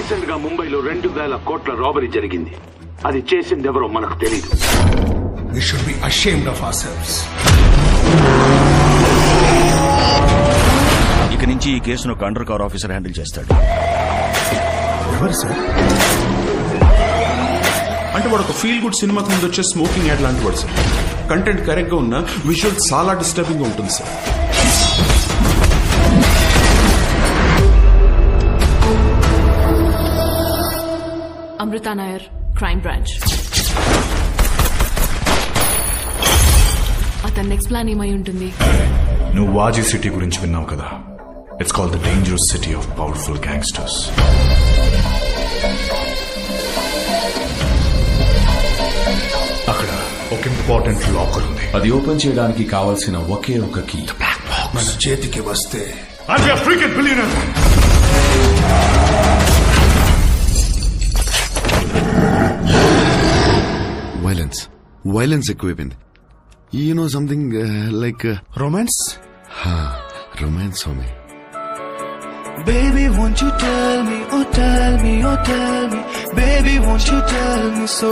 Recent గా ముంబైలో రెండు వేల కోట్ల రాబరీ జరిగింది అది చేసింది ఎవరో మనకు తెలియదు We should be ashamed of ourselves. ఇక నుంచి ఈ కేసును ఒక అండర్ కవర్ ఆఫీసర్ హ్యాండిల్ చేస్తాడు ఎవరు సార్ అంటే వాడు ఒక ఫీల్ గుడ్ సినిమాకి ముందు వచ్చే స్మోకింగ్ యాడ్ లాంటి వాడు సార్ కంటెంట్ కరెక్ట్ గా ఉన్న విజువల్ చాలా డిస్టర్బింగ్ గా ఉంటుంది sir Amrita Nair crime branch అతని నెక్స్ట్ ప్లాన్ ఏమై ఉంటుంది నువ్వు వాజీ సిటీ గురించి విన్నావు కదా it's call the dangerous city of powerful gangsters అక్కడ ఒక ఇంపార్టెంట్ లాకర్ ఉంది అది ఓపెన్ చేయడానికి కావలసిన ఒకే ఒక కీ మన చేతికి వస్తే వైలెన్స్ వైలెన్స్ ఎక్కువైపోయింది you know something like romance romance స్వామి Baby, won't you tell me, oh tell me, oh tell me, baby, won't you tell me so?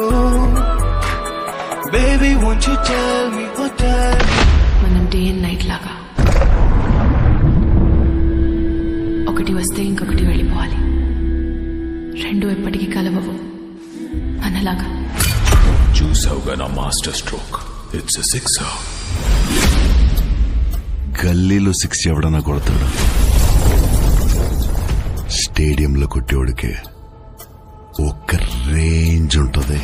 Baby, won't you tell me, oh tell me. మనం day and night లాగా ఒకటి వస్తే ఇంకొకటి వెళ్ళిపోవాలి రెండు ఎప్పటికీ కలవవు మనలాగా చూసావుగా నా మాస్టర్ స్ట్రోక్ ఇట్స్ సిక్స్ గల్లీలో సిక్స్ ఎవడన్నా కొడతాడు స్టేడియంలో కొట్టేవాడికే ఒక్క రేంజ్ ఉంటుంది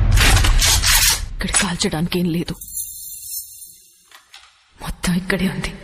ఇక్కడ కాల్చడానికి ఏం లేదు మొత్తం ఇక్కడే ఉంది